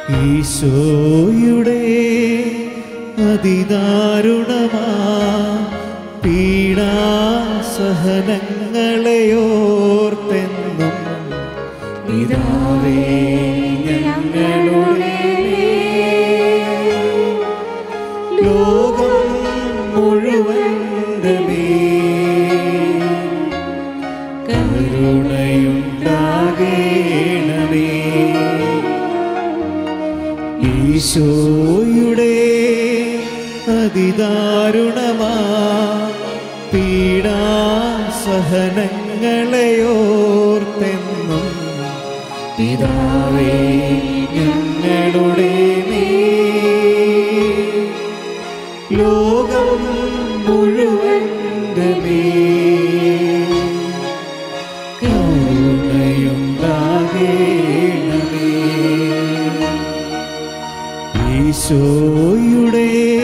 ഈശോയുടെ അതിദാരുണമാ പീഡാസഹനങ്ങളെയോർത്തെന്നും പിതാവേ ഞങ്ങളുടെ ലോകം മുഴുവൻ്റെ മേൽ കരുണയുണ്ടാകേണമേ ഈശോയുടെ അതിദാരുണമാ പീഡാസഹനങ്ങളെയോർത്തെന്നും പിതാവേ ഞങ്ങളുടെ മേൽ ലോകം മുഴുവൻ്റെ മേൽ കരുണയുണ്ടാകേണമേ ഈശോയുടെ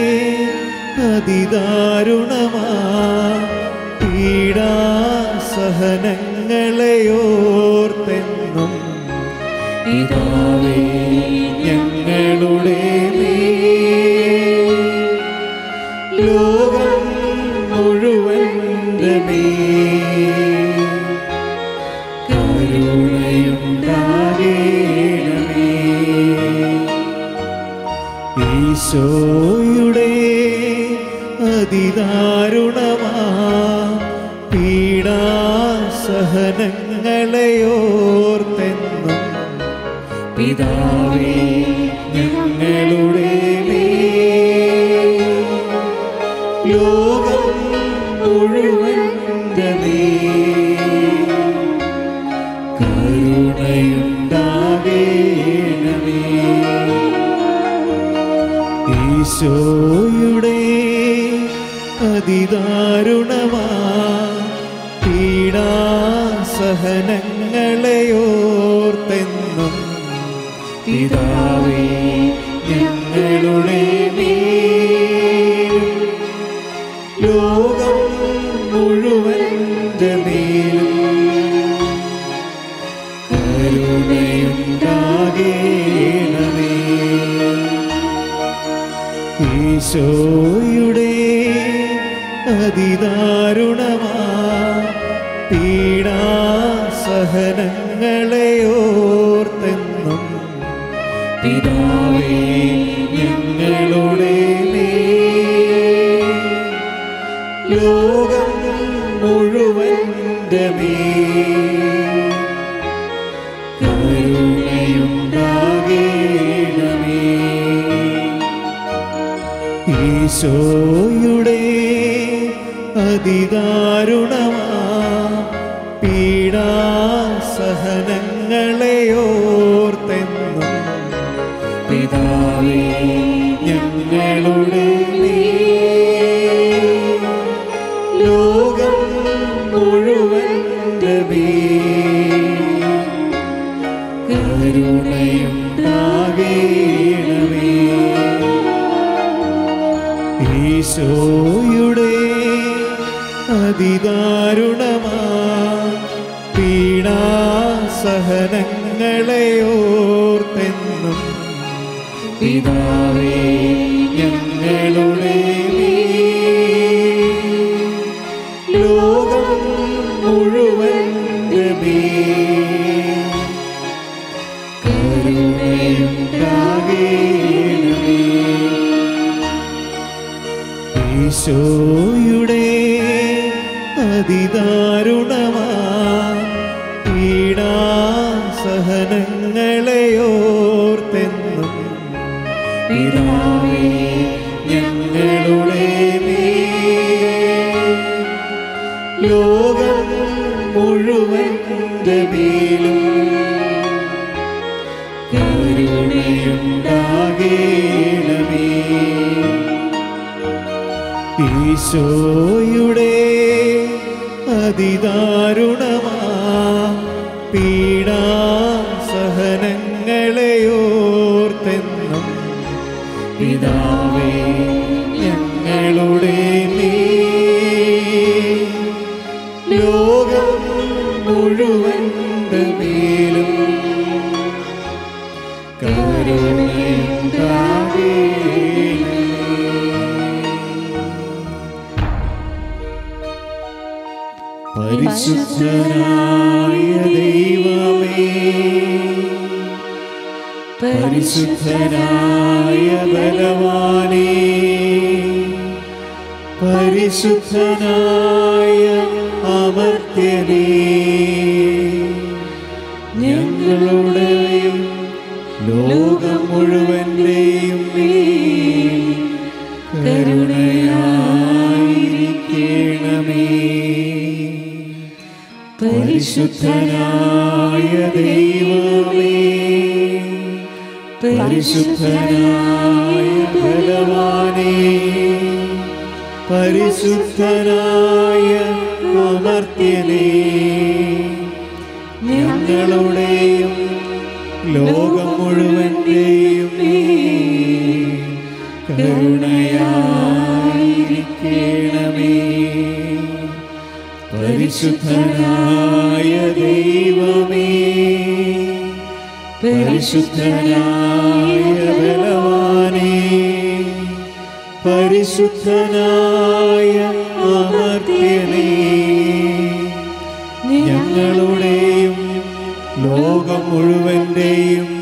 അതിദാരുണമാ പീഡാസഹനങ്ങളെയോർത്തെന്നും പിതാവേ ഞങ്ങളുടെ മേൽ ലോകം മുഴുവൻ്റെ മേൽ കരുണയുണ്ടാകേണമേ ഈശോയുടെ അതിദാരുണമാ പീഡാസഹനങ്ങളെയോർത്തെന്നും പിതാവേ ഞങ്ങളുടെ മേൽ ലോകം മുഴുവൻ്റെ മേൽ കരുണയുണ്ടാകേണമേ ഈശോയുടെ അതിദാരുണമാ പീഡാസഹനങ്ങളെയോർത്തെന്നും പിതാവേ ഞങ്ങളുടെ മേൽ ലോകം മുഴുവൻ്റെ മേലും കരുണയുണ്ടാകേണമേ ഈശോയുടെ അതിദാരുണമാ പീഡാസഹനങ്ങളെയോർത്തെന്നും പിതാവേ ഞങ്ങളുടെ മേൽ ലോകം മുഴുവൻ്റെ മേൽ കരുണയുണ്ടാകേണമേ ഈശോയുടെ അതിദാരുണമാ പീഡാസഹനങ്ങളെയോർത്തെന്നും പിതാവേ ഞങ്ങളുടെ മേൽ ലോകം മുഴുവൻ്റെ മേൽ കരുണയുണ്ടാകേണമേ ഈശോയുടെ അതിദാരുണമാ പീഡാസഹനങ്ങളെയോർത്തെന്നും പിതാവേ ഞങ്ങളുടെ മേൽ ലോകം മുഴുവൻ്റെ മേൽ കരുണയുണ്ടാകേണമേ ഈശോയുടെ അതിദാരുണമാ പീഡാസഹനങ്ങളെയോർത്തെന്നും പിതാവേ ഞങ്ങളുടെ മേൽ ലോകം മുഴുവൻ്റെ മേലും കരുണയുണ്ടാകേണമേ ഈശോയുടെ അതിദാരുണമാ പീഡാസഹനങ്ങളെയോർത്തെന്നും പിതാവേ ഞങ്ങളുടെ മേൽ ലോകം മുഴുവൻ്റെ മേലും കരുണ പരിശുദ്ധനായ ദൈവമേ പരിശുദ്ധനായ ബലവാനേ പരിശുദ്ധനായ അമർത്യനേ ഞങ്ങളുടെയും ലോകം മുഴുവന്റെയും മേൽ കരുണയായിരിക്കണമേ പരിശുദ്ധനായ ദൈവമേ പരിശുദ്ധനായ ബലവാനേ പരിശുദ്ധനായ അമർത്യനേ ഞങ്ങളുടെയും ലോകം മുഴുവന്റെയും മേൽ കരുണയായിരിക്കണമേ പരിശുദ്ധനായ ദൈവമേ പരിശുദ്ധനായ ബലവാനേ പരിശുദ്ധനായ അമർത്യനേ ഞങ്ങളുടെയും ലോകം മുഴുവന്റെയും